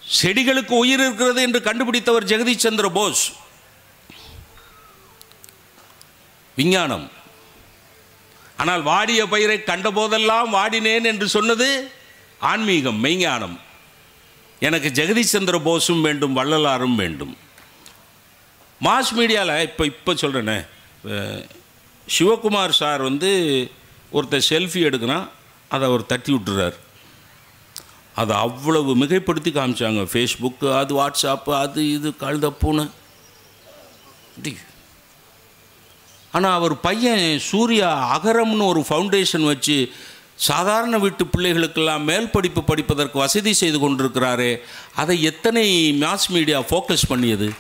செடிகளுக்கு உயிர் இருக்கிறது என்று கண்டுபிடித்தவர் ஜெகதீஷ் சந்திர போஸ் விஞ்ஞானம் ஆனால் வாடிய பயிரை கண்டபோதெல்லாம் வாடினேன் என்று சொன்னது ஆன்மீகம் மெய்ஞானம் எனக்கு ஜெகதீஷ் சந்திர போஸும் வேண்டும் வள்ளலாரும் வேண்டும் மாஸ் மீடியாவில் இப்போ இப்போ சொல்கிறேனே சிவகுமார் சார் வந்து ஒருத்தர் செல்ஃபி எடுக்கிறான் அதை அவர் தட்டி விட்டுறார் அதை அவ்வளவு மிகைப்படுத்தி காமிச்சாங்க ஃபேஸ்புக்கு அது வாட்ஸ்அப்பு அது இது கழுத பூனை ஆனால் அவர் பையன் சூர்யா அகரம்னு ஒரு ஃபவுண்டேஷன் வச்சு சாதாரண வீட்டு பிள்ளைகளுக்கெல்லாம் மேல் படிப்பு படிப்பதற்கு வசதி செய்து கொண்டிருக்கிறாரே அதை எத்தனை மாஸ் மீடியா ஃபோக்கஸ் பண்ணியது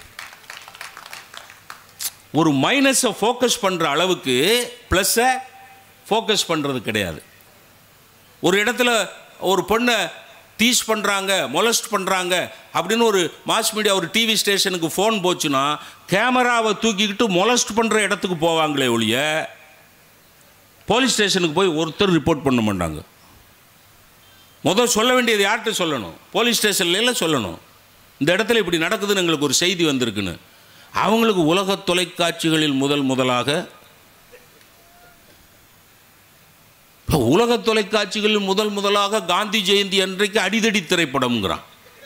ஒரு மைனஸை ஃபோக்கஸ் பண்ணுற அளவுக்கு ப்ளஸ்ஸை ஃபோக்கஸ் பண்ணுறது கிடையாது ஒரு இடத்துல ஒரு பொண்ணை டீஸ் பண்ணுறாங்க மொலஸ்ட் பண்ணுறாங்க அப்படின்னு ஒரு மாஸ் மீடியா ஒரு டிவி ஸ்டேஷனுக்கு ஃபோன் போச்சுன்னா கேமராவை தூக்கிக்கிட்டு மொலஸ்ட் பண்ணுற இடத்துக்கு போவாங்களே ஒழிய போலீஸ் ஸ்டேஷனுக்கு போய் ஒருத்தர் ரிப்போர்ட் பண்ண மாட்டாங்க முதல் சொல்ல வேண்டியது யார்கிட்ட சொல்லணும் போலீஸ் ஸ்டேஷன்ல சொல்லணும் இந்த இடத்துல இப்படி நடக்குதுன்னு எங்களுக்கு ஒரு செய்தி வந்திருக்குன்னு அவங்களுக்கு உலக தொலைக்காட்சிகளில் முதல் முதலாக இப்போ உலக தொலைக்காட்சிகளில் முதல் முதலாக காந்தி ஜெயந்தி அன்றைக்கு அடிதடி திரைப்படம்ங்கிறான்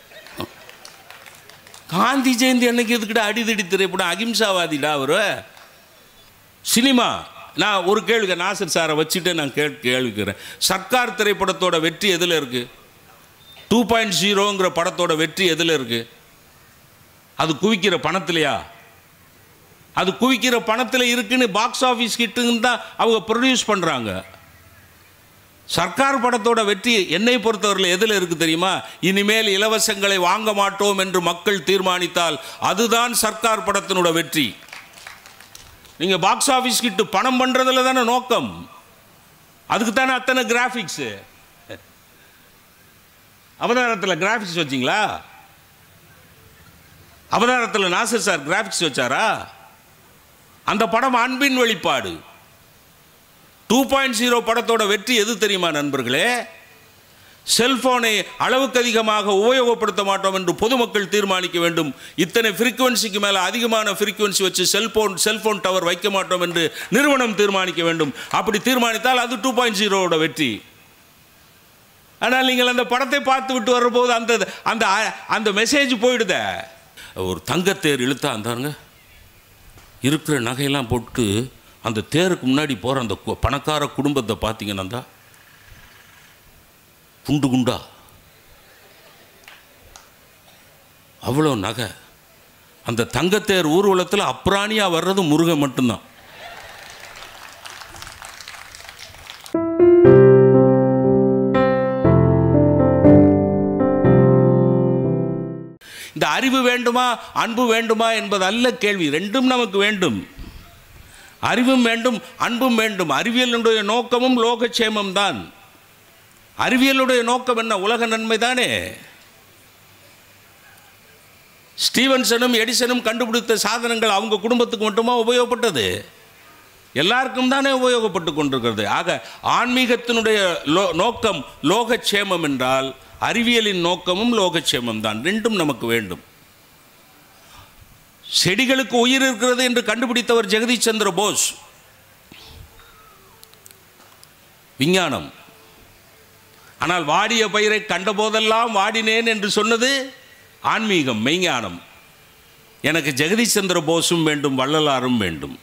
காந்தி ஜெயந்தி அன்னைக்கு எதுக்கிட்ட அடிதடி திரைப்படம் அகிம்சாவாதிடா அவர் சினிமா நான் ஒரு கேள்வி நாசர் சாரை வச்சுட்டு நான் கே கேள்விக்கிறேன் சர்க்கார் திரைப்படத்தோட வெற்றி எதில் இருக்குது டூ பாயிண்ட் ஜீரோங்கிற படத்தோட வெற்றி எதில் இருக்குது அது குவிக்கிற பணத்திலையா அது குவிக்கிற பணத்தில் இருக்குன்னு பாக்ஸ் ஆஃபீஸ் கிட்டுன்னு தான் அவங்க ப்ரொடியூஸ் பண்ணுறாங்க சர்க்கார் படத்தோட வெற்றி என்னை பொறுத்தவரையில் எதில் இருக்கு தெரியுமா இனிமேல் இலவசங்களை வாங்க மாட்டோம் என்று மக்கள் தீர்மானித்தால் அதுதான் சர்க்கார் படத்தினோட வெற்றி நீங்க பாக்ஸ் ஆஃபீஸ் கிட்டு பணம் பண்றதுல தானே நோக்கம் அதுக்கு தானே அத்தனை கிராஃபிக்ஸ் அவதாரத்தில் கிராஃபிக்ஸ் வச்சிங்களா அவதாரத்தில் நாசர் சார் கிராஃபிக்ஸ் வச்சாரா அந்த படம் அன்பின் வெளிப்பாடு டூ பாயிண்ட் ஜீரோ படத்தோட வெற்றி எது தெரியுமா நண்பர்களே செல்போனை அளவுக்கு அதிகமாக உபயோகப்படுத்த மாட்டோம் என்று பொதுமக்கள் தீர்மானிக்க வேண்டும் இத்தனை ஃப்ரீக்குவன்சிக்கு மேலே அதிகமான ஃப்ரீக்குவன்சி வச்சு செல்போன் செல்போன் டவர் வைக்க மாட்டோம் என்று நிறுவனம் தீர்மானிக்க வேண்டும் அப்படி தீர்மானித்தால் அது டூ பாயிண்ட் ஜீரோவோட வெற்றி ஆனால் நீங்கள் அந்த படத்தை பார்த்து விட்டு வரும்போது அந்த அந்த அந்த மெசேஜ் போயிடுத ஒரு தங்கத்தேர் இழுத்தா அந்தாருங்க இருக்கிற நகையெல்லாம் போட்டு அந்த தேருக்கு முன்னாடி போகிற அந்த கு- பணக்கார குடும்பத்தை பார்த்தீங்கன்னா தான் குண்டு குண்டா அவ்வளோ நகை அந்த தங்கத்தேர் ஊர்வலத்தில் அப்ராணியாக வர்றது முருகன் மட்டும்தான் இந்த அறிவு வேண்டுமா அன்பு வேண்டுமா என்பது அல்ல கேள்வி ரெண்டும் நமக்கு வேண்டும் அறிவும் வேண்டும் அன்பும் வேண்டும் அறிவியலுடைய நோக்கமும் லோகக்ஷேமம் தான் அறிவியலுடைய நோக்கம் என்ன உலக நன்மை தானே ஸ்டீவன்சனும் எடிசனும் கண்டுபிடித்த சாதனங்கள் அவங்க குடும்பத்துக்கு மட்டுமா உபயோகப்பட்டது எல்லாருக்கும் தானே உபயோகப்பட்டு கொண்டிருக்கிறது ஆக ஆன்மீகத்தினுடைய லோ நோக்கம் லோகக்ஷேமம் என்றால் அறிவியலின் நோக்கமும் லோகக்ஷேமம் தான் ரெண்டும் நமக்கு வேண்டும் செடிகளுக்கு உயிர் இருக்கிறது என்று கண்டுபிடித்தவர் ஜெகதீஷ் சந்திர போஸ் விஞ்ஞானம் ஆனால் வாடிய பயிரை கண்டபோதெல்லாம் வாடினேன் என்று சொன்னது ஆன்மீகம் மெய்ஞானம் எனக்கு ஜெகதீஷ் சந்திர போஸும் வேண்டும் வள்ளலாரும் வேண்டும்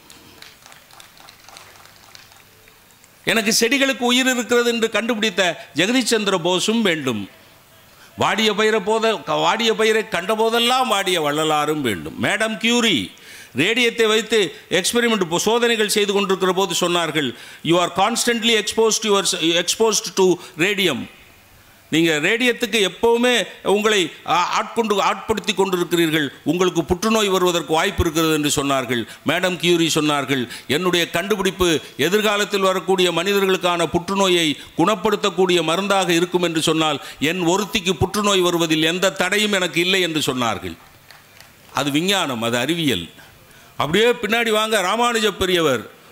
எனக்கு செடிகளுக்கு உயிர் இருக்கிறது என்று கண்டுபிடித்த ஜெகதீஷ் சந்திர போஸும் வேண்டும் வாடிய பயிரை போத வாடிய பயிரை கண்டபோதெல்லாம் வாடிய வள்ளலாரும் வேண்டும் மேடம் கியூரி ரேடியத்தை வைத்து எக்ஸ்பெரிமெண்ட் சோதனைகள் செய்து கொண்டிருக்கிற போது சொன்னார்கள் you are constantly exposed your exposed to radium நீங்கள் ரேடியத்துக்கு எப்போவுமே உங்களை ஆ- ஆட்கொண்டு ஆட்படுத்தி கொண்டிருக்கிறீர்கள் உங்களுக்கு புற்றுநோய் வருவதற்கு வாய்ப்பு இருக்கிறது என்று சொன்னார்கள் மேடம் கியூரி சொன்னார்கள் என்னுடைய கண்டுபிடிப்பு எதிர்காலத்தில் வரக்கூடிய மனிதர்களுக்கான புற்றுநோயை குணப்படுத்தக்கூடிய மருந்தாக இருக்கும் என்று சொன்னால் என் ஒருத்திக்கு புற்றுநோய் வருவதில் எந்த தடையும் எனக்கு இல்லை என்று சொன்னார்கள் அது விஞ்ஞானம் அது அறிவியல் அப்படியே பின்னாடி வாங்க ராமானுஜ பெரியவர்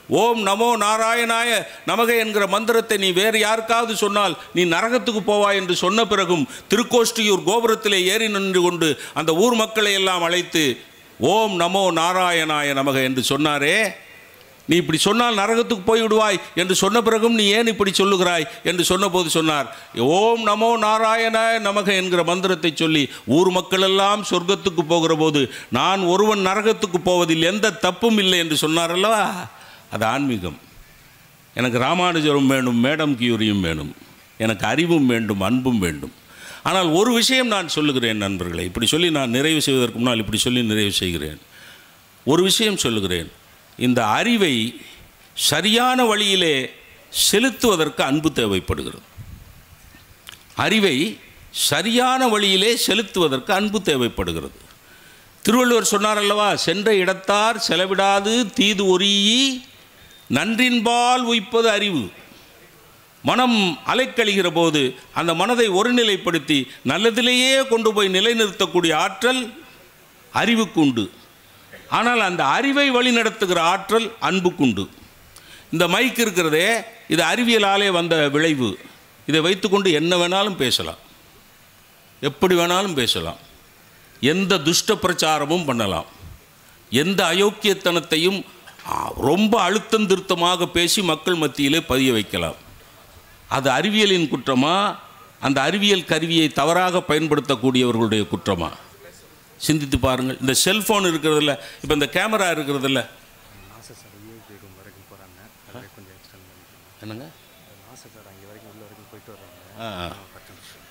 ஓம் நமோ நாராயணாய நமக என்கிற மந்திரத்தை நீ வேறு யாருக்காவது சொன்னால் நீ நரகத்துக்கு போவாய் என்று சொன்ன பிறகும் திருக்கோஷ்டியூர் கோபுரத்திலே ஏறி நின்று கொண்டு அந்த ஊர் மக்களை எல்லாம் அழைத்து ஓம் நமோ நாராயணாய நமக என்று சொன்னாரே நீ இப்படி சொன்னால் நரகத்துக்கு போய் விடுவாய் என்று சொன்ன பிறகும் நீ ஏன் இப்படி சொல்லுகிறாய் என்று சொன்னபோது சொன்னார் ஓம் நமோ நாராயணாய நமக என்கிற மந்திரத்தை சொல்லி ஊர் மக்கள் எல்லாம் சொர்க்கத்துக்கு போகிற போது நான் ஒருவன் நரகத்துக்கு போவதில் எந்த தப்பும் இல்லை என்று சொன்னார் அல்லவா அது ஆன்மீகம் எனக்கு ராமானுஜரும் வேண்டும் மேடம் கியூரியும் வேணும் எனக்கு அறிவும் வேண்டும் அன்பும் வேண்டும் ஆனால் ஒரு விஷயம் நான் சொல்லுகிறேன் நண்பர்களே இப்படி சொல்லி நான் நிறைவு செய்வதற்கு முன்னால் இப்படி சொல்லி நிறைவு செய்கிறேன் ஒரு விஷயம் சொல்லுகிறேன் இந்த அறிவை சரியான வழியிலே செலுத்துவதற்கு அன்பு தேவைப்படுகிறது அறிவை சரியான வழியிலே செலுத்துவதற்கு அன்பு தேவைப்படுகிறது திருவள்ளுவர் சொன்னார் அல்லவா சென்ற இடத்தார் செலவிடாது தீது ஒரியி நன்றின்பால் உய்ப்பது அறிவு மனம் அலைக்கழிகிற போது அந்த மனதை ஒருநிலைப்படுத்தி நல்லதிலேயே கொண்டு போய் நிலைநிறுத்தக்கூடிய ஆற்றல் அறிவுக்குண்டு ஆனால் அந்த அறிவை வழிநடத்துகிற ஆற்றல் அன்புக்குண்டு இந்த மைக் இருக்கிறதே இது அறிவியலாலே வந்த விளைவு இதை வைத்துக்கொண்டு என்ன வேணாலும் பேசலாம் எப்படி வேணாலும் பேசலாம் எந்த துஷ்ட பிரச்சாரமும் பண்ணலாம் எந்த அயோக்கியத்தனத்தையும் ஆ, ரொம்ப அழுத்தம் திருத்தமாக பேசி மக்கள் மத்தியிலே பதிய வைக்கலாம் அது அறிவியலின் குற்றமா அந்த அறிவியல் கருவியை தவறாக பயன்படுத்தக்கூடியவர்களுடைய குற்றமா சிந்தித்து பாருங்கள் இந்த செல்ஃபோன் இருக்கிறதில்ல இப்போ இந்த கேமரா இருக்கிறதில்ல நாசா சார் யூஏபி ரூம் வரைக்கும் போகிறாங்க அதில் கொஞ்சம் எக்ஸ்டெண்ட் பண்ணிக்கலாம் என்னங்க நாசா சார் அங்கே வரைக்கும் உள்ள வரைக்கும் போயிட்டு வர்றாங்க ஆ பத்து நிமிஷம்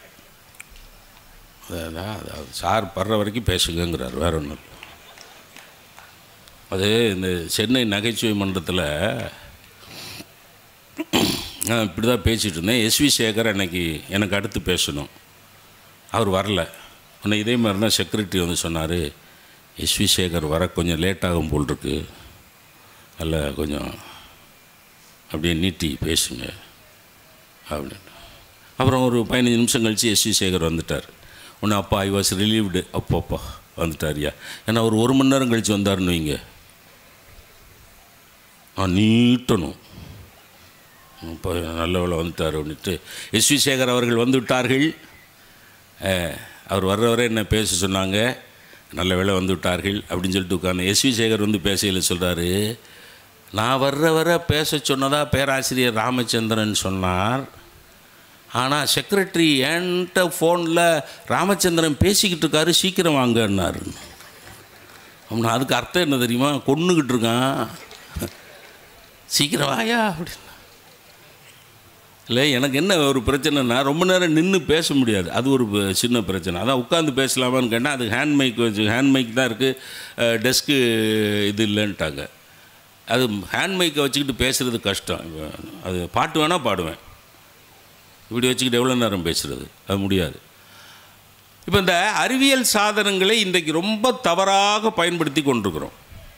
அதான் அதாவது சார் படுற வரைக்கும் பேசுங்கங்கிறார் வேற ஒன்றும் இல்லை அது இந்த சென்னை நகைச்சுவை மன்றத்தில் நான் இப்படி தான் பேசிகிட்டு இருந்தேன் எஸ்வி சேகர் அன்னைக்கு எனக்கு அடுத்து பேசணும் அவர் வரல உன்னை இதே மாதிரி தான் செக்ரட்டரி வந்து சொன்னார் எஸ்வி சேகர் வர கொஞ்சம் லேட் ஆகும் போல் இருக்கு அல்ல கொஞ்சம் அப்படியே நீட்டி பேசுங்க அப்படின்னு அப்புறம் ஒரு பதினஞ்சு நிமிஷம் கழித்து எஸ்வி சேகர் வந்துட்டார் உன்னை அப்பா ஐ வாஸ் ரிலீவ்டு அப்போ அப்பா வந்துட்டாரியா ஏன்னா ஒரு ஒரு மணி நேரம் கழித்து வந்தாருன்னு வைங்க ஆ நீட்டணும் இப்போ நல்ல வேலை வந்துட்டார் அப்படின்ட்டு எஸ்வி சேகர் அவர்கள் வந்து விட்டார்கள் அஹ், அவர் வர்ற வரை என்ன பேச சொன்னாங்க நல்ல வேலை வந்து விட்டார்கள் அப்படின்னு சொல்லிட்டு உட்காந்து எஸ்வி சேகர் வந்து பேசையில் சொல்கிறாரு நான் வர்ற வர பேச சொன்னதா பேராசிரியர் ராமச்சந்திரன் சொன்னார் ஆனால் செக்ரட்டரி என்கிட்ட ஃபோனில் ராமச்சந்திரன் பேசிக்கிட்டு இருக்காரு சீக்கிரம் வாங்கன்னாரு அவனு அதுக்கு அர்த்தம் என்ன தெரியுமா கொன்னுக்கிட்டு இருக்கான் சீக்கிரம் வாயா அப்படின்னு இல்லை எனக்கு என்ன ஒரு பிரச்சனைனா ரொம்ப நேரம் நின்று பேச முடியாது அது ஒரு ப- சின்ன பிரச்சனை அதான் உட்காந்து பேசலாமான்னு கேட்டால் அது ஹேண்ட் மைக் வச்சு ஹேண்ட் மைக் தான் இருக்குது டெஸ்க்கு இது இல்லைன்ட்டாங்க அது ஹேண்ட் மைக்கை வச்சுக்கிட்டு பேசுகிறது கஷ்டம் இப்ப அது பாட்டு வேணால் பாடுவேன் இப்படி வச்சுக்கிட்டு எவ்வளோ நேரம் பேசுகிறது அது முடியாது இப்போ இந்த அறிவியல் சாதனங்களை இன்றைக்கு ரொம்ப தவறாக பயன்படுத்தி கொண்டிருக்கிறோம்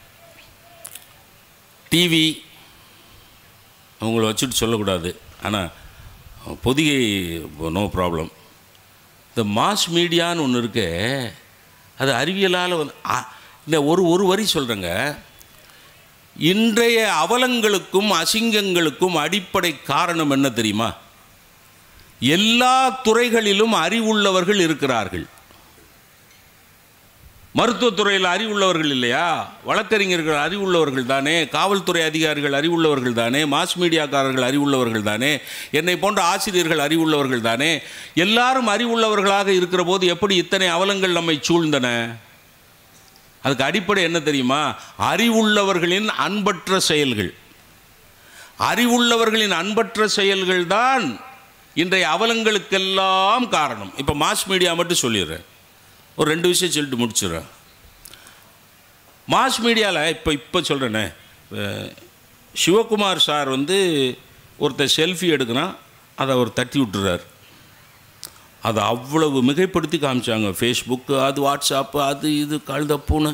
டிவி அவங்கள வச்சுட்டு சொல்லக்கூடாது ஆனால் பொதிகை நோ ப்ராப்ளம் இந்த மாஸ் மீடியான்னு ஒன்று இருக்கு அது அறிவியலால் வந்து அ- இந்த ஒரு ஒரு வரி சொல்கிறேங்க இன்றைய அவலங்களுக்கும் அசிங்கங்களுக்கும் அடிப்படை காரணம் என்ன தெரியுமா எல்லா துறைகளிலும் அறிவுள்ளவர்கள் இருக்கிறார்கள் மருத்துவத்துறையில் அறிவுள்ளவர்கள் இல்லையா வழக்கறிஞர்கள் அறிவுள்ளவர்கள் தானே காவல்துறை அதிகாரிகள் அறிவுள்ளவர்கள் தானே மாஸ் மீடியாக்காரர்கள் அறிவுள்ளவர்கள் தானே என்னை போன்ற ஆசிரியர்கள் அறிவுள்ளவர்கள் தானே எல்லாரும் அறிவுள்ளவர்களாக இருக்கிற போது எப்படி இத்தனை அவலங்கள் நம்மை சூழ்ந்தன அதுக்கு அடிப்படை என்ன தெரியுமா அறிவுள்ளவர்களின் அன்பற்ற செயல்கள் அறிவுள்ளவர்களின் அன்பற்ற செயல்கள் தான் இன்றைய அவலங்களுக்கெல்லாம் காரணம் இப்போ மாஸ் மீடியா மட்டும் சொல்லிடுறேன் ஒரு ரெண்டு விஷயம் சொல்லிட்டு முடிச்சிடுறேன் மாஸ் மீடியாவில் இப்போ இப்போ சொல்கிறேனே சிவகுமார் சார் வந்து ஒருத்தர் செல்ஃபி எடுக்கிறான் அதை அவர் தட்டி விட்டுறார் அதை அவ்வளவு மிகைப்படுத்தி காமிச்சாங்க ஃபேஸ்புக்கு அது வாட்ஸ்அப்பு அது இது கழுத பூனை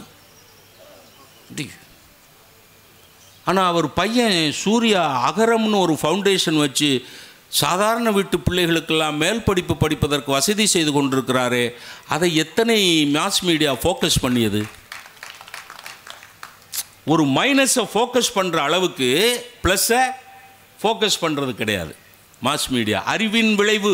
ஆனால் அவர் பையன் சூர்யா அகரம்னு ஒரு ஃபவுண்டேஷன் வச்சு சாதாரண வீட்டு பிள்ளைகளுக்கெல்லாம் மேல் படிப்பு படிப்பதற்கு வசதி செய்து கொண்டிருக்கிறாரே அதை எத்தனை மாஸ் மீடியா ஃபோக்கஸ் பண்ணியது ஒரு மைனஸை ஃபோக்கஸ் பண்ணுற அளவுக்கு ப்ளஸ்ஸை ஃபோக்கஸ் பண்ணுறது கிடையாது மாஸ் மீடியா அறிவின் விளைவு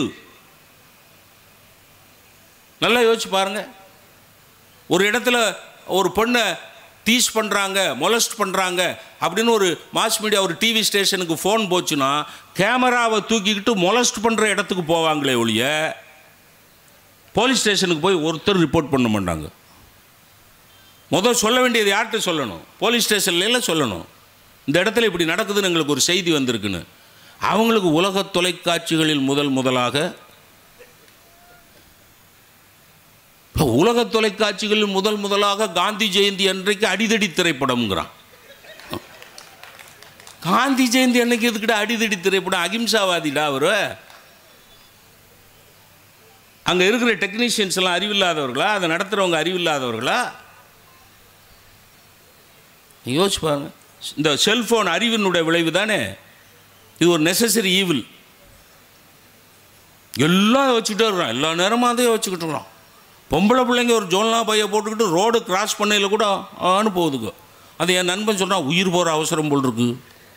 நல்லா யோசிச்சு பாருங்க ஒரு இடத்துல ஒரு பொண்ணை டீஸ் பண்ணுறாங்க மொலஸ்ட் பண்ணுறாங்க அப்படின்னு ஒரு மாஸ் மீடியா ஒரு டிவி ஸ்டேஷனுக்கு ஃபோன் போச்சுன்னா கேமராவை தூக்கிக்கிட்டு மொலஸ்ட் பண்ணுற இடத்துக்கு போவாங்களே ஒழிய போலீஸ் ஸ்டேஷனுக்கு போய் ஒருத்தர் ரிப்போர்ட் பண்ண மாட்டாங்க முதல் சொல்ல வேண்டியது யார்கிட்ட சொல்லணும் போலீஸ் ஸ்டேஷன்ல சொல்லணும் இந்த இடத்துல இப்படி நடக்குதுன்னு எங்களுக்கு ஒரு செய்தி வந்திருக்குன்னு அவங்களுக்கு உலக தொலைக்காட்சிகளில் முதல் முதலாக இப்போ உலக தொலைக்காட்சிகளில் முதல் முதலாக காந்தி ஜெயந்தி அன்றைக்கு அடிதடி திரைப்படம்ங்கிறான் காந்தி ஜெயந்தி அன்னைக்கு எதுக்கிட்ட அடிதடி திரைப்படம் அகிம்சாவாதிடா அவரு அங்கே இருக்கிற டெக்னீஷியன்ஸ் எல்லாம் அறிவில்லாதவர்களா அதை நடத்துகிறவங்க அறிவில்லாதவர்களா நீங்க யோசிச்சு பாருங்க இந்த செல்ஃபோன் அறிவினுடைய விளைவு தானே இது ஒரு நெசசரி ஈவில் எல்லாம் வச்சுக்கிட்டே இருக்கிறான் எல்லா நேரமும் அதே வச்சுக்கிட்டு இருக்கிறான் பொம்பளை பிள்ளைங்க ஒரு ஜோல்னா பையை போட்டுக்கிட்டு ரோடு கிராஸ் பண்ணையில் கூட ஆன்னு போகுதுங்க அது என் நண்பன் சொன்னான் உயிர் போகிற அவசரம் போல் இருக்கு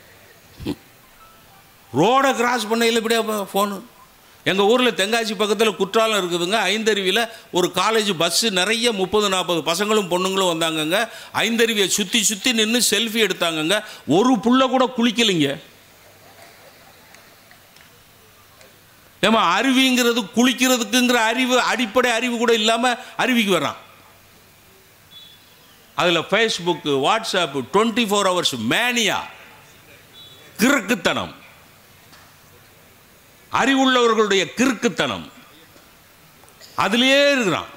ரோடை கிராஸ் பண்ணையில் இப்படியா ஃபோனு எங்கள் ஊரில் தென்காசி பக்கத்தில் குற்றாலம் இருக்குதுங்க ஐந்தருவியில் ஒரு காலேஜ் பஸ்ஸு நிறைய முப்பது நாற்பது பசங்களும் பொண்ணுங்களும் வந்தாங்கங்க ஐந்தருவியை சுற்றி சுற்றி நின்று செல்ஃபி எடுத்தாங்கங்க ஒரு புள்ள கூட குளிக்கலைங்க ஏமா அருவிங்கிறது குளிக்கிறதுக்குங்கிற அறிவு அடிப்படை அறிவு கூட இல்லாமல் அருவிக்கு வர்றான் அதில் Facebook WhatsApp twenty four hours mania கிறுக்குத்தனம் அறிவுள்ளவர்களுடைய கிறுக்குத்தனம் அதிலே இருக்கிறான்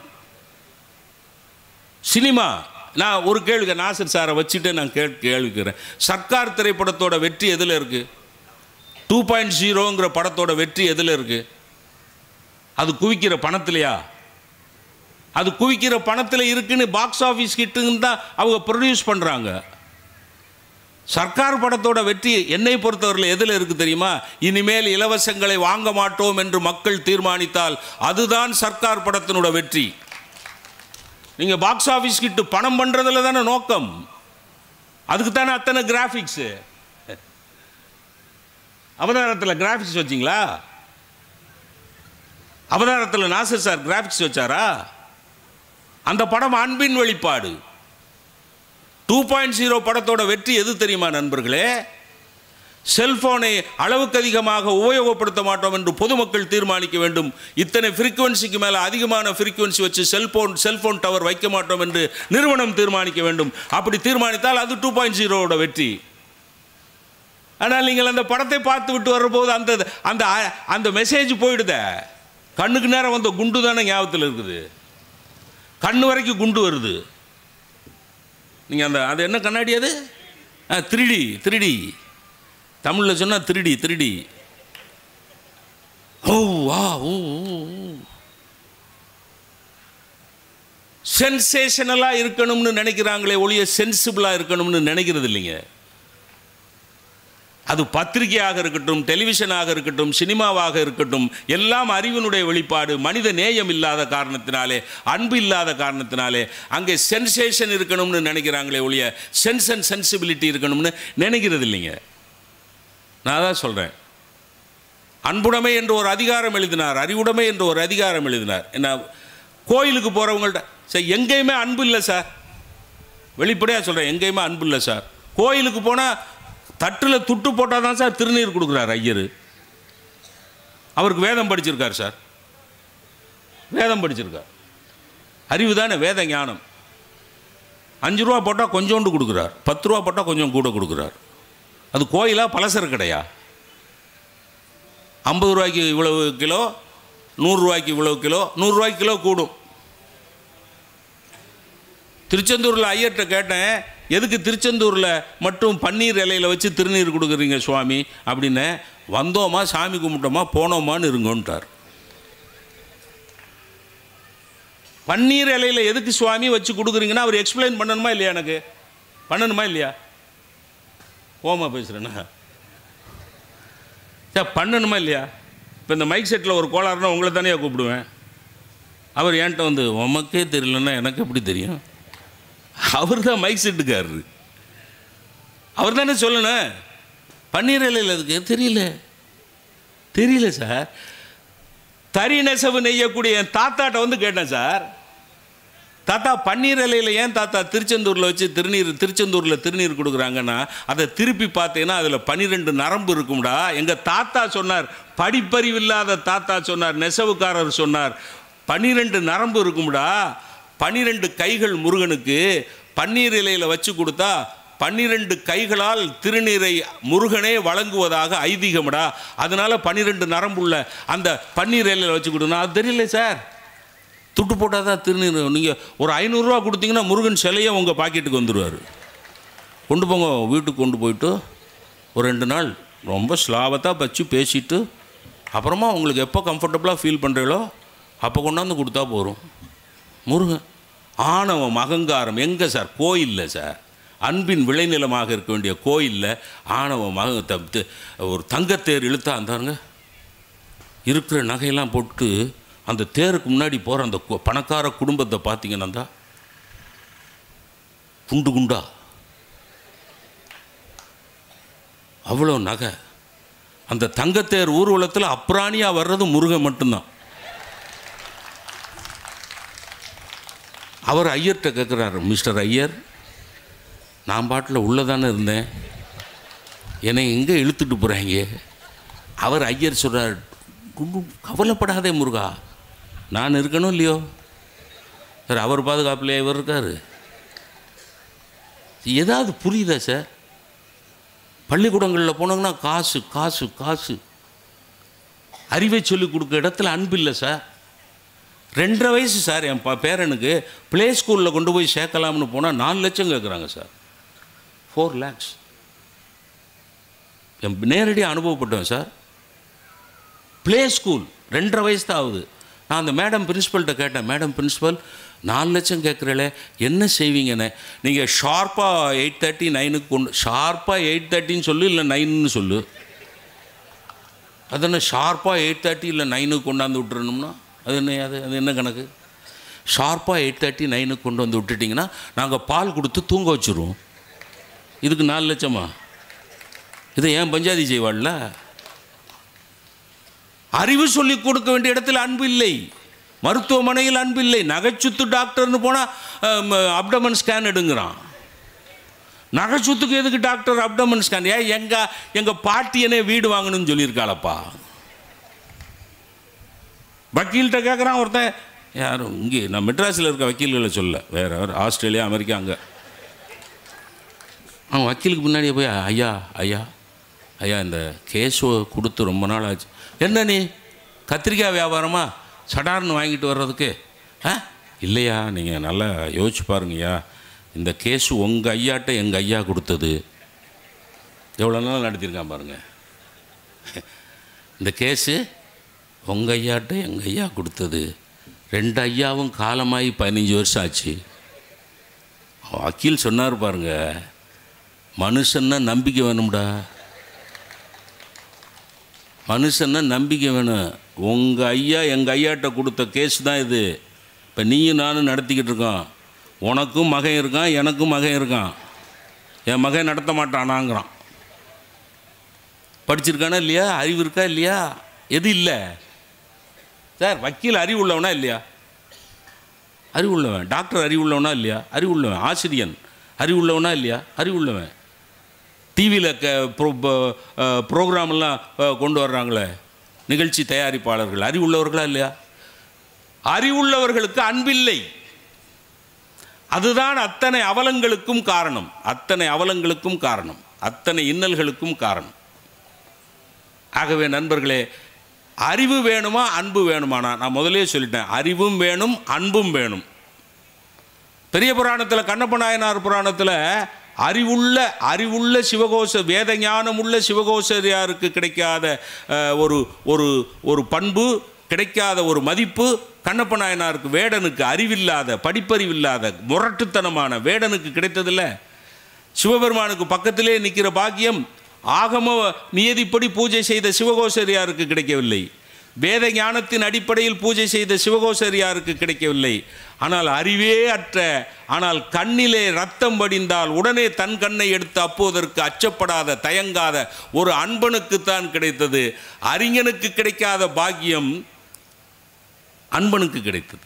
சினிமா நான் ஒரு கேள்வி நாசர் சாரை வச்சுட்டு நான் கே கேள்விக்கிறேன் சர்க்கார் திரைப்படத்தோட வெற்றி எதில் இருக்குது டூ பாயிண்ட் ஜீரோங்கிற படத்தோட வெற்றி எதில் இருக்குது அது குவிக்கிற பணத்திலையா அது குவிக்கிற பணத்தில் இருக்குன்னு பாக்ஸ் ஆஃபீஸ் கிட்டுன்னு தான் அவங்க ப்ரொடியூஸ் பண்ணுறாங்க சர்க்கார் படத்தோட வெற்றி என்னை பொறுத்தவரையில் எதில் இருக்கு தெரியுமா இனிமேல் இலவசங்களை வாங்க மாட்டோம் என்று மக்கள் தீர்மானித்தால் அதுதான் சர்க்கார் படத்தினோட வெற்றி நீங்கள் பாக்ஸ் ஆஃபீஸ் கிட்டு பணம் பண்ணுறதுல தானே நோக்கம் அதுக்கு தானே அத்தனை கிராஃபிக்ஸு அவதாரத்தில் கிராஃபிக்ஸ் வச்சிங்களா அவதாரத்தில் நாசர் சார் கிராஃபிக்ஸ் வச்சாரா அந்த படம் அன்பின் வெளிப்பாடு டூ பாயிண்ட் ஜீரோ படத்தோட வெற்றி எது தெரியுமா நண்பர்களே செல்போனை அளவுக்கு அதிகமாக உபயோகப்படுத்த மாட்டோம் என்று பொதுமக்கள் தீர்மானிக்க வேண்டும் இத்தனை ஃப்ரீக்குவன்சிக்கு மேலே அதிகமான ஃப்ரீக்குவன்சி வச்சு செல்போன் செல்போன் டவர் வைக்க மாட்டோம் என்று நிறுவனம் தீர்மானிக்க வேண்டும் அப்படி தீர்மானித்தால் அது டூ பாயிண்ட் ஜீரோவோட வெற்றி ஆனால் நீங்கள் அந்த படத்தை பார்த்து விட்டு வரும்போது அந்த அந்த அந்த மெசேஜ் போயிடுத கண்ணுக்கு நேரம் வந்த குண்டு தானே ஞாபகத்தில் இருக்குது கண்ணு வரைக்கும் குண்டு வருது நீங்கள் அந்த அது என்ன கண்ணாடி அது திருடி திருடி தமிழில் சொன்னால் திருடி திருடி ஓ வா ஓ சென்சேஷனலாக இருக்கணும்னு நினைக்கிறாங்களே ஒழிய சென்சிபிளாக இருக்கணும்னு நினைக்கிறது இல்லைங்க அது பத்திரிகையாக இருக்கட்டும் டெலிவிஷனாக இருக்கட்டும் சினிமாவாக இருக்கட்டும் எல்லாம் அறிவினுடைய வெளிப்பாடு மனித நேயம் இல்லாத காரணத்தினாலே அன்பு இல்லாத காரணத்தினாலே அங்கே சென்சேஷன் இருக்கணும்னு நினைக்கிறாங்களே ஒழிய சென்ஸ் அண்ட் சென்சிபிலிட்டி இருக்கணும்னு நினைக்கிறது இல்லைங்க நான் தான் சொல்கிறேன் அன்புடைமை என்று ஒரு அதிகாரம் எழுதினார் அறிவுடைமை என்று ஒரு அதிகாரம் எழுதினார் என்ன கோயிலுக்கு போகிறவங்கள்ட்ட சார் எங்கேயுமே அன்பு இல்லை சார் வெளிப்படையாக சொல்கிறேன் எங்கேயுமே அன்பு இல்லை சார் கோயிலுக்கு போனால் தட்டில் துட்டு போட்டால் தான் சார் திருநீர் கொடுக்குறார் ஐயர் அவருக்கு வேதம் படிச்சிருக்கார் சார் வேதம் படிச்சிருக்கார் அறிவு தானே வேத ஞானம் அஞ்சு ரூபா போட்டால் கொஞ்சோண்டு கொடுக்குறார் பத்து ரூபா போட்டால் கொஞ்சம் கூட கொடுக்குறார் அது கோயிலா பலசர கடையா ஐம்பது ரூபாய்க்கு இவ்வளவு கிலோ நூறுரூவாய்க்கு இவ்வளவு கிலோ நூறுரூவாய்க்கு கிலோ கூடும் திருச்செந்தூரில் ஐயர்கிட்ட கேட்டேன் எதுக்கு திருச்செந்தூரில் மட்டும் பன்னீர் இலையில் வச்சு திருநீர் கொடுக்குறீங்க சுவாமி அப்படின்னு வந்தோமா சாமி கும்பிட்டோமா போனோமான்னு இருங்கன்ட்டார் பன்னீர் இலையில் எதுக்கு சுவாமி வச்சு கொடுக்குறீங்கன்னா அவர் எக்ஸ்பிளைன் பண்ணணுமா இல்லையா எனக்கு பண்ணணுமா இல்லையா ஓமா பேசுகிறேன்னா சார் பண்ணணுமா இல்லையா இப்போ இந்த மைக் செட்டில் ஒரு கோளாறுனா உங்களை தானே கூப்பிடுவேன் அவர் என்கிட்ட வந்து உமக்கே தெரியலன்னா எனக்கு எப்படி தெரியும் அவர் தான் மைக் செட்டுக்காரரு அவர் தானே சொல்லணும் பன்னீர் இலையில் அதுக்கு தெரியல தெரியல சார் தறி நெசவு நெய்யக்கூடிய என் தாத்தாட்ட வந்து கேட்டேன் சார் தாத்தா பன்னீர் இலையில் ஏன் தாத்தா திருச்செந்தூரில் வச்சு திருநீர் திருச்செந்தூரில் திருநீர் கொடுக்குறாங்கன்னா அதை திருப்பி பார்த்தீங்கன்னா அதில் பன்னிரெண்டு நரம்பு இருக்கும்டா எங்கள் தாத்தா சொன்னார் படிப்பறிவு இல்லாத தாத்தா சொன்னார் நெசவுக்காரர் சொன்னார் பன்னிரெண்டு நரம்பு இருக்கும்டா பன்னிரெண்டு கைகள் முருகனுக்கு பன்னீர் இலையில் வச்சு கொடுத்தா பன்னிரெண்டு கைகளால் திருநீரை முருகனே வழங்குவதாக ஐதீகம்டா அதனால பன்னிரெண்டு நரம்புள்ள அந்த பன்னீர் இலையில் வச்சு கொடுனா அது தெரியல சார் துட்டு போட்டால் தான் திருநீர் நீங்கள் ஒரு ஐநூறுரூவா கொடுத்தீங்கன்னா முருகன் சிலையை உங்கள் பாக்கெட்டுக்கு வந்துடுவார் கொண்டு போங்க வீட்டுக்கு கொண்டு போயிட்டு ஒரு ரெண்டு நாள் ரொம்ப ஸ்லாபத்தாக வச்சு பேசிட்டு அப்புறமா உங்களுக்கு எப்போ கம்ஃபர்டபுளாக ஃபீல் பண்ணுறீங்களோ அப்போ கொண்டாந்து கொடுத்தா போகிறோம் முருகன் ஆணவம் அகங்காரம் எங்கே சார் கோயிலில் சார் அன்பின் விளைநிலமாக இருக்க வேண்டிய கோயிலில் ஆணவம் மக த- த- ஒரு தங்கத்தேர் இழுத்தா அந்தாருங்க இருக்கிற நகையெல்லாம் போட்டு அந்த தேருக்கு முன்னாடி போகிற அந்த கு- பணக்கார குடும்பத்தை பார்த்தீங்கன்னா தான் குண்டு குண்டா அவ்வளோ நகை அந்த தங்கத்தேர் ஊர்வலத்தில் அப்ராணியாக வர்றது முருகன் மட்டும்தான் அவர் ஐயர்கிட்ட கேட்குறாரு மிஸ்டர் ஐயர் நான் பாட்டில் உள்ளே தானே இருந்தேன் என்னை எங்கே இழுத்துட்டு போகிறாங்க அவர் ஐயர் சொல்கிறார் கவலைப்படாதே முருகா நான் இருக்கணும் இல்லையோ சார் அவர் பாதுகாப்புலையே இவர் இருக்கார் ஏதாவது புரியுதா சார் பள்ளிக்கூடங்களில் போனாங்கன்னா காசு காசு காசு அறிவை சொல்லிக் கொடுக்க இடத்துல அன்பு இல்லை சார் ரெண்டரை வயசு சார் என் ப பேரனுக்கு ப்ளே ஸ்கூலில் கொண்டு போய் சேர்க்கலாம்னு போனால் நாலு லட்சம் கேட்குறாங்க சார் ஃபோர் லேக்ஸ் என் நேரடியாக அனுபவப்பட்டேன் சார் ப்ளே ஸ்கூல் ரெண்டரை வயசு தான் ஆகுது நான் அந்த மேடம் பிரின்ஸிபல்கிட்ட கேட்டேன் மேடம் பிரின்ஸிபல் நாலு லட்சம் கேட்குறல என்ன செய்வீங்கண்ணே நீங்கள் ஷார்ப்பாக எயிட் தேர்ட்டி நைனுக்கு கொண்டு ஷார்ப்பாக எயிட் தேர்ட்டின்னு சொல்லு இல்லை நைன்னு சொல்லு அது என்ன ஷார்ப்பாக எயிட் தேர்ட்டி இல்லை நைனுக்கு கொண்டாந்து விட்டுறணும்னா அது என்ன அது அது என்ன கணக்கு ஷார்ப்பாக எயிட் தேர்ட்டி நைனுக்கு கொண்டு வந்து விட்டுட்டிங்கன்னா நாங்கள் பால் கொடுத்து தூங்க வச்சுருவோம் இதுக்கு நாலு லட்சமா இதை ஏன் பஞ்சாதி செய்வாள்ல அறிவு சொல்லிக் கொடுக்க வேண்டிய இடத்துல அன்பு இல்லை மருத்துவமனையில் அன்பு இல்லை நகைச்சுத்து டாக்டர்னு போனால் அப்டமன் ஸ்கேன் எடுங்கிறான் நகைச்சுத்துக்கு எதுக்கு டாக்டர் அப்டமன் ஸ்கேன் ஏன் எங்கள் எங்கள் பாட்டியனே வீடு வாங்கணும்னு சொல்லியிருக்காளப்பா வக்கீல்கிட்ட கேட்குறான் ஒருத்தன் யாரும் இங்கே நான் மெட்ராஸில் இருக்க வக்கீல்களை சொல்ல வேற யார் ஆஸ்திரேலியா அமெரிக்கா அங்கே அவன் வக்கீலுக்கு முன்னாடியே போய் ஐயா ஐயா ஐயா இந்த கேஸை கொடுத்து ரொம்ப நாள் ஆச்சு என்ன நீ கத்திரிக்காய் வியாபாரமா சடார்னு வாங்கிட்டு வர்றதுக்கு ஆ இல்லையா நீங்கள் நல்லா யோசிச்சு பாருங்கய்யா இந்த கேஸு உங்கள் ஐயாட்ட எங்கள் ஐயா கொடுத்தது எவ்வளோ நாள் நடத்தியிருக்கான் பாருங்க இந்த கேஸு உங்கள் ஐயாட்ட எங்கள் ஐயா கொடுத்தது ரெண்டு ஐயாவும் காலமாகி பதினஞ்சு வருஷம் ஆச்சு வக்கீல் சொன்னார் பாருங்க மனுஷன்னா நம்பிக்கை வேணும்டா மனுஷன்னா நம்பிக்கை வேணும் உங்கள் ஐயா எங்கள் ஐயாட்ட கொடுத்த கேஸ் தான் இது இப்போ நீயும் நானும் நடத்திக்கிட்டு இருக்கோம் உனக்கும் மகன் இருக்கான் எனக்கும் மகன் இருக்கான் என் மகன் நடத்த மாட்டானாங்கிறான் படிச்சிருக்கானா இல்லையா அறிவு இருக்கா இல்லையா எது இல்லை சார் வக்கீல் அறிவு உள்ளவனா இல்லையா அறிவு உள்ளவன் டாக்டர் அறிவு உள்ளவனா இல்லையா அறிவு உள்ளவன் ஆசிரியன் அறிவு உள்ளவனா இல்லையா அறிவு உள்ளவன் டிவியில் க ப்ரோ ப்ரோக்ராமெல்லாம் கொண்டு வர்றாங்களே நிகழ்ச்சி தயாரிப்பாளர்கள் அறிவுள்ளவர்களா இல்லையா அறிவுள்ளவர்களுக்கு அன்பில்லை அதுதான் அத்தனை அவலங்களுக்கும் காரணம் அத்தனை அவலங்களுக்கும் காரணம் அத்தனை இன்னல்களுக்கும் காரணம் ஆகவே நண்பர்களே அறிவு வேணுமா அன்பு வேணுமானா நான் முதலே சொல்லிட்டேன் அறிவும் வேணும் அன்பும் வேணும் பெரிய புராணத்தில் கண்ணப்ப நாயனார் புராணத்தில் அறிவுள்ள அறிவுள்ள சிவகோஷ வேத ஞானமுள்ள சிவகோசரியாருக்கு கிடைக்காத அஹ், ஒரு ஒரு ஒரு பண்பு கிடைக்காத ஒரு மதிப்பு கண்ணப்ப நாயனாருக்கு வேடனுக்கு அறிவில்லாத படிப்பறிவில்லாத முரட்டுத்தனமான வேடனுக்கு கிடைத்ததில்ல சிவபெருமானுக்கு பக்கத்திலே நிற்கிற பாக்கியம் ஆகம நியதிப்படி பூஜை செய்த சிவகோசரியாருக்கு கிடைக்கவில்லை வேத ஞானத்தின் அடிப்படையில் பூஜை செய்த சிவகோசரியாருக்கு கிடைக்கவில்லை ஆனால் அறிவே அற்ற ஆனால் கண்ணிலே ரத்தம் வடிந்தால் உடனே தன் கண்ணை எடுத்து அப்போதற்கு அச்சப்படாத தயங்காத ஒரு அன்பனுக்குத்தான் கிடைத்தது அறிஞனுக்கு கிடைக்காத பாக்கியம் அன்பனுக்கு கிடைத்தது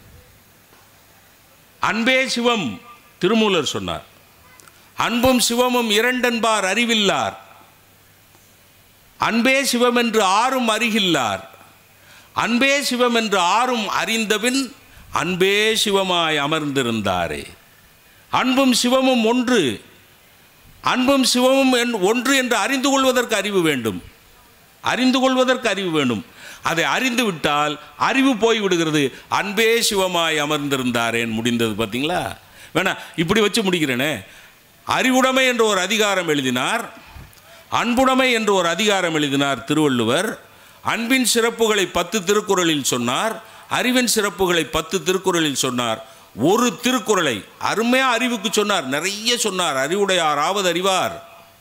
அன்பே சிவம் திருமூலர் சொன்னார் அன்பும் சிவமும் இரண்டென்பார் அறிவில்லார் அன்பே சிவம் என்று ஆறும் அறிகில்லார் அன்பே சிவம் என்று ஆறும் அறிந்தபின் அன்பே சிவமாய் அமர்ந்திருந்தாரே அன்பும் சிவமும் ஒன்று அன்பும் சிவமும் என் ஒன்று என்று அறிந்து கொள்வதற்கு அறிவு வேண்டும் அறிந்து கொள்வதற்கு அறிவு வேண்டும் அதை அறிந்து விட்டால் அறிவு போய் விடுகிறது அன்பே சிவமாய் அமர்ந்திருந்தாரேன் முடிந்தது பார்த்தீங்களா வேணா இப்படி வச்சு முடிக்கிறேனே அறிவுடைமை என்ற ஒரு அதிகாரம் எழுதினார் அன்புடைமை என்று ஒரு அதிகாரம் எழுதினார் திருவள்ளுவர் அன்பின் சிறப்புகளை பத்து திருக்குறளில் சொன்னார் அறிவின் சிறப்புகளை பத்து திருக்குறளில் சொன்னார் ஒரு திருக்குறளை அருமையாக அறிவுக்கு சொன்னார் நிறைய சொன்னார் அறிவுடையார் ஆவது அறிவார்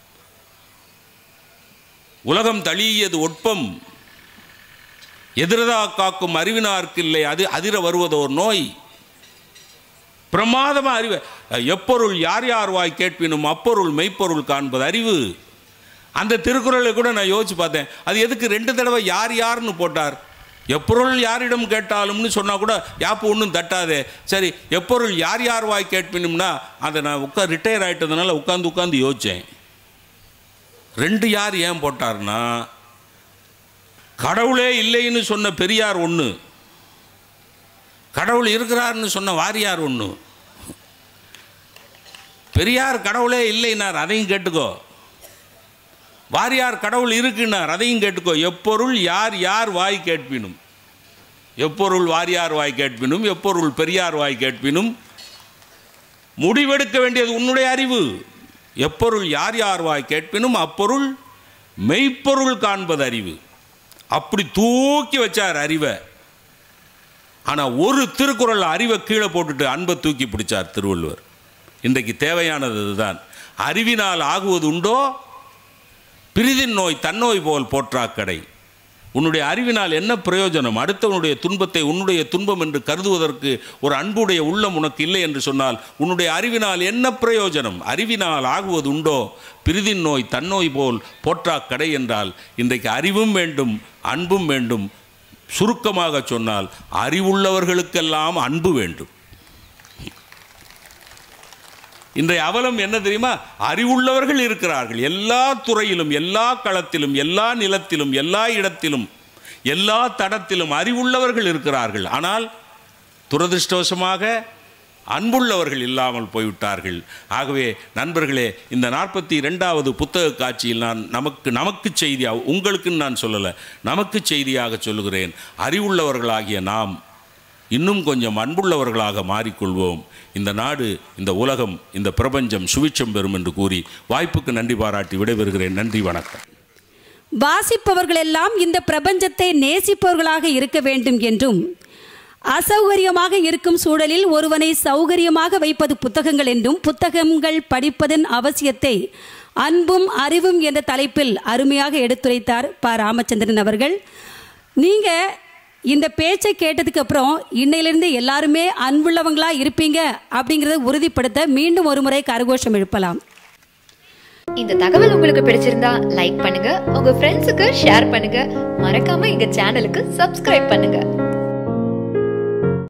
உலகம் தழியது ஒட்பம் எதிரதா காக்கும் அறிவினார்க்கு இல்லை அது அதிர வருவதோர் நோய் பிரமாதமாக அறிவு எப்பொருள் யார் யார் வாய் கேட்பினும் அப்பொருள் மெய்ப்பொருள் காண்பது அறிவு அந்த திருக்குறளை கூட நான் யோசிச்சு பார்த்தேன் அது எதுக்கு ரெண்டு தடவை யார் யாருன்னு போட்டார் எப்பொருள் யாரிடம் கேட்டாலும்னு சொன்னால் கூட யாப்பு ஒன்றும் தட்டாதே சரி எப்பொருள் யார் யார் வாய் கேட்பினும்னா அதை நான் உட்கா ரிட்டையர் ஆகிட்டதுனால உட்காந்து உட்காந்து யோசித்தேன் ரெண்டு யார் ஏன் போட்டார்னா கடவுளே இல்லைன்னு சொன்ன பெரியார் ஒன்று கடவுள் இருக்கிறார்னு சொன்ன வாரியார் ஒன்று பெரியார் கடவுளே இல்லைனார் அதையும் கேட்டுக்கோ வாரியார் கடவுள் இருக்குன்னார் அதையும் கேட்டுக்கோ எப்பொருள் யார் யார் வாய் கேட்பினும் எப்பொருள் வாரியார் வாய் கேட்பினும் எப்பொருள் பெரியார் வாய் கேட்பினும் முடிவெடுக்க வேண்டியது உன்னுடைய அறிவு எப்பொருள் யார் யார் வாய் கேட்பினும் அப்பொருள் மெய்ப்பொருள் காண்பது அறிவு அப்படி தூக்கி வச்சார் அறிவை ஆனால் ஒரு திருக்குறள் அறிவை கீழே போட்டுட்டு அன்பை தூக்கி பிடிச்சார் திருவள்ளுவர் இன்றைக்கு தேவையானது இதுதான் அறிவினால் ஆகுவது உண்டோ பிரிதின் நோய் தன்னோய் போல் போற்றாக்கடை உன்னுடைய அறிவினால் என்ன பிரயோஜனம் அடுத்தவனுடைய துன்பத்தை உன்னுடைய துன்பம் என்று கருதுவதற்கு ஒரு அன்புடைய உள்ளம் உனக்கு இல்லை என்று சொன்னால் உன்னுடைய அறிவினால் என்ன பிரயோஜனம் அறிவினால் ஆகுவது உண்டோ பிரிதின் நோய் தன்னோய் போல் போற்றாக்கடை என்றால் இன்றைக்கு அறிவும் வேண்டும் அன்பும் வேண்டும் சுருக்கமாக சொன்னால் அறிவுள்ளவர்களுக்கெல்லாம் அன்பு வேண்டும் இன்றைய அவலம் என்ன தெரியுமா அறிவுள்ளவர்கள் இருக்கிறார்கள் எல்லா துறையிலும் எல்லா களத்திலும் எல்லா நிலத்திலும் எல்லா இடத்திலும் எல்லா தடத்திலும் அறிவுள்ளவர்கள் இருக்கிறார்கள் ஆனால் துரதிருஷ்டவசமாக அன்புள்ளவர்கள் இல்லாமல் போய்விட்டார்கள் ஆகவே நண்பர்களே இந்த நாற்பத்தி ரெண்டாவது புத்தக காட்சியில் நான் நமக்கு நமக்கு செய்தியாக உங்களுக்குன்னு நான் சொல்லலை நமக்கு செய்தியாக சொல்லுகிறேன் அறிவுள்ளவர்களாகிய நாம் இன்னும் கொஞ்சம் அன்புள்ளவர்களாக மாறிக்கொள்வோம் இந்த நாடு இந்த உலகம் இந்த பிரபஞ்சம் சுவிச்சம் பெறும் என்று கூறி வாய்ப்புக்கு நன்றி பாராட்டி விடைபெறுகிறேன் நன்றி வணக்கம் வாசிப்பவர்களெல்லாம் இந்த பிரபஞ்சத்தை நேசிப்பவர்களாக இருக்க வேண்டும் என்றும் அசௌகரியமாக இருக்கும் சூழலில் ஒருவனை சௌகரியமாக வைப்பது புத்தகங்கள் என்றும் புத்தகங்கள் படிப்பதன் அவசியத்தை அன்பும் அறிவும் என்ற தலைப்பில் அருமையாக எடுத்துரைத்தார் ப ராமச்சந்திரன் அவர்கள் நீங்க இந்த பேச்சை கேட்டதுக்கு அப்புறம் இன்னையிலிருந்து எல்லாருமே அன்புள்ளவங்களா இருப்பீங்க அப்படிங்கிறத உறுதிப்படுத்த மீண்டும் ஒரு முறை கரகோஷம் எழுப்பலாம் இந்த தகவல் உங்களுக்கு பிடிச்சிருந்தா லைக் பண்ணுங்க உங்க ஃப்ரெண்ட்ஸுக்கு ஷேர் பண்ணுங்க மறக்காம எங்க சேனலுக்கு சப்ஸ்கிரைப் பண்ணுங்க